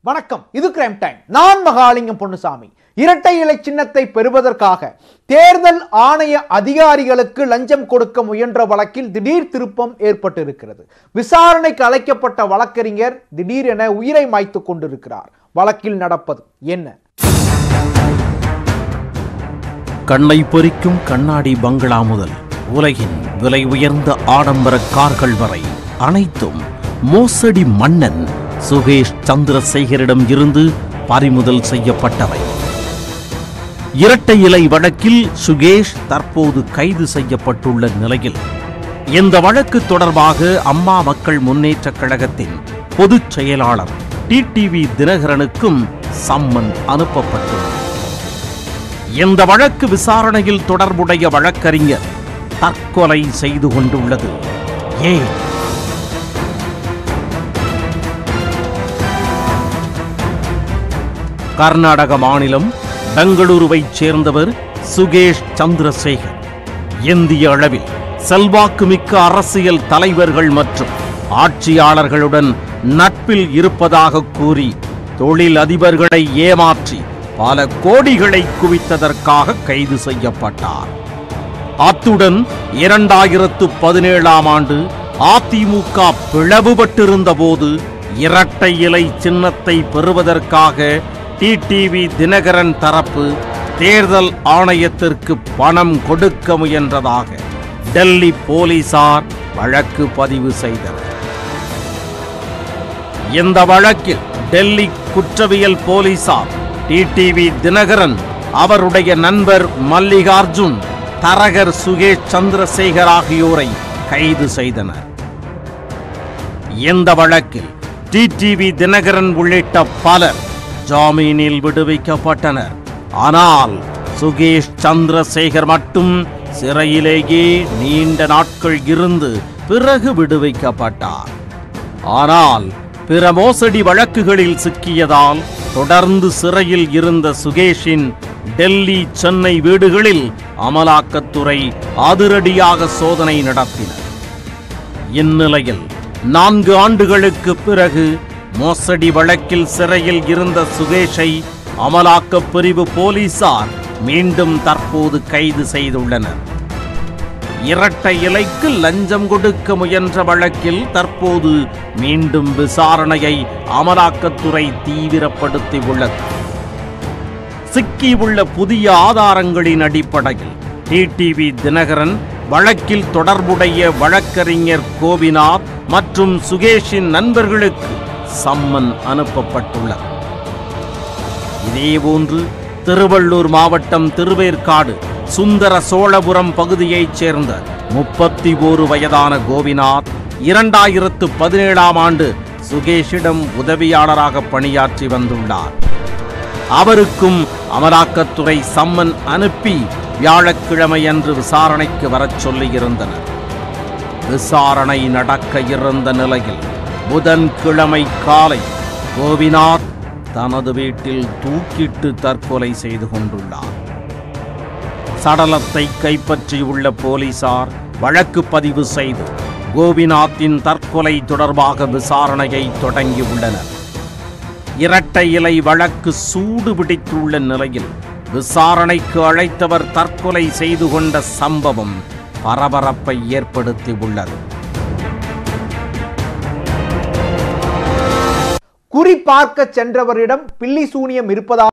வணக்கம் இது crime time நான் மகாலிங்கம் பொன்னுசாமி இரட்டை இலை சின்னத்தை பெறுவதற்காக தேர்தல் ஆணைய அதிகாரிகளுக்கு லஞ்சம் கொடுக்க முயன்ற வழக்கில் திடீர் திருப்பம் ஏற்பட்டிருக்கிறது விசாரணைக்கு அழைக்கப்பட்ட வழக்கறிஞர் திடீரென உயிரை மாய்த்துக் கொண்டிருக்கிறார் வழக்கில் நடப்பது என்ன கண்ணை பொறிக்கும் கண்ணாடி பங்களா முதல் உலகின் விலை உயர்ந்த ஆடம்பர கார்கள் வரை அனைத்தும் மோசடி மன்னன் சுகேஷ் சந்திரசேகரிடம் இருந்து பறிமுதல் செய்யப்பட்டவை இரட்டை இலை வழக்கில் சுகேஷ் தற்போது கைது செய்யப்பட்டுள்ள நிலையில் இந்த வழக்கு தொடர்பாக அம்மா மக்கள் முன்னேற்றக் கழகத்தின் பொதுச் செயலாளர் டிடிவி தினகரனுக்கும் சம்மன் அனுப்பப்பட்டுள்ளது இந்த வழக்கு விசாரணையில் தொடர்புடைய வழக்கறிஞர் தற்கொலை செய்து கொண்டுள்ளது ஏன் கர்நாடக மாநிலம் பெங்களூருவைச் சேர்ந்தவர் சுகேஷ் சந்திரசேகர் இந்திய அளவில் செல்வாக்குமிக்க அரசியல் தலைவர்கள் மற்றும் ஆட்சியாளர்களுடன் நட்பில் இருப்பதாக கூறி தொழில் அதிபர்களை ஏமாற்றி பல கோடிகளை குவித்ததற்காக கைது செய்யப்பட்டார் அத்துடன் இரண்டாயிரத்து பதினேழாம் ஆண்டு அதிமுக பிளவுபட்டிருந்த போது இரட்டை இலை சின்னத்தை பெறுவதற்காக டிடிவி தினகரன் தரப்பு தேர்தல் ஆணையத்திற்கு பணம் கொடுக்க முயன்றதாக டெல்லி போலீசார் வழக்கு பதிவு செய்தனர் இந்த வழக்கில் டெல்லி குற்றவியல் போலீசார் டிடிவி தினகரன் அவருடைய நண்பர் மல்லிகார்ஜுன் தரகர் சுகேஷ் சந்திரசேகர் ஆகியோரை கைது செய்தனர் இந்த வழக்கில் டிடிவி தினகரன் உள்ளிட்ட பலர் ஜாமீனில் விடுவிக்கப்பட்டனர் ஆனால் சுகேஷ் சந்திரசேகர் மட்டும் சிறையிலேயே நீண்ட நாட்கள் இருந்து பிறகு விடுவிக்கப்பட்டார் ஆனால் பிற மோசடி வழக்குகளில் சிக்கியதால் தொடர்ந்து சிறையில் இருந்த சுகேஷின் டெல்லி சென்னை வீடுகளில் அமலாக்கத்துறை அதிரடியாக சோதனை நடத்தினர் இந்நிலையில் நான்கு ஆண்டுகளுக்கு பிறகு மோசடி வழக்கில் சிறையில் இருந்த சுகேஷை அமலாக்கப் பிரிவு போலீசார் மீண்டும் தற்போது கைது செய்துள்ளனர் இரட்டை இலைக்கு லஞ்சம் கொடுக்க முயன்ற வழக்கில் தற்போது மீண்டும் விசாரணையை அமலாக்கத்துறை தீவிரப்படுத்தி உள்ளது சிக்கியுள்ள புதிய ஆதாரங்களின் அடிப்படையில் டிடிவி தினகரன் வழக்கில் தொடர்புடைய வழக்கறிஞர் கோபிநாத் மற்றும் சுகேஷின் நண்பர்களுக்கு சம்மன் அனுப்பப்பட்டுள்ளது இதேபோன்று திருவள்ளூர் மாவட்டம் திருவேற்காடு சுந்தர சோழபுரம் பகுதியைச் சேர்ந்த முப்பத்தி ஓரு வயதான கோபிநாத் இரண்டாயிரத்து பதினேழாம் ஆண்டு சுகேஷிடம் உதவியாளராக பணியாற்றி வந்துள்ளார் அவருக்கும் அமலாக்கத்துறை சம்மன் அனுப்பி வியாழக்கிழமையன்று விசாரணைக்கு வரச் சொல்லியிருந்தனர் விசாரணை நடக்க இருந்த நிலையில் புதன்கிழமை காலை கோபிநாத் தனது வீட்டில் தூக்கிட்டு தற்கொலை செய்து கொண்டுள்ளார் சடலத்தை கைப்பற்றியுள்ள போலீசார் வழக்கு பதிவு செய்து கோபிநாத்தின் தற்கொலை தொடர்பாக விசாரணையை தொடங்கியுள்ளனர் இரட்டை இலை வழக்கு சூடு பிடித்துள்ள நிலையில் விசாரணைக்கு அழைத்தவர் தற்கொலை செய்து கொண்ட சம்பவம் பரபரப்பை ஏற்படுத்தியுள்ளது குறி பார்க்க சென்றவரிடம் பில்லி சூனியம் இருப்பதாக